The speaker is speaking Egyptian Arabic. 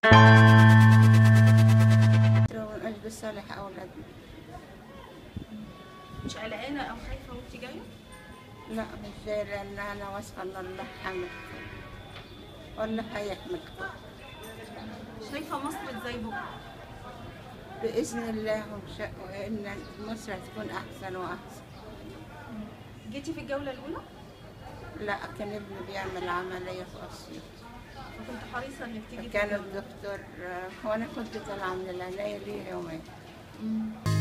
من أجل صالح أولادنا مش قلقانه او خايفه وانت جايه لا مش جاي لأن أنا واثقة إن الله حملكم والله هيحملكم شايفه مصر ازاي بكره بإذن الله وإن شاء وإن مصر هتكون أحسن وأحسن جيتي في الجوله الاولى لا كان ابني بيعمل عملية في أسيوط فكنت حريصه انك تيجي في كان الجولة. الدكتور هو أنا كنت طالعة من العناية ليه يومين مم.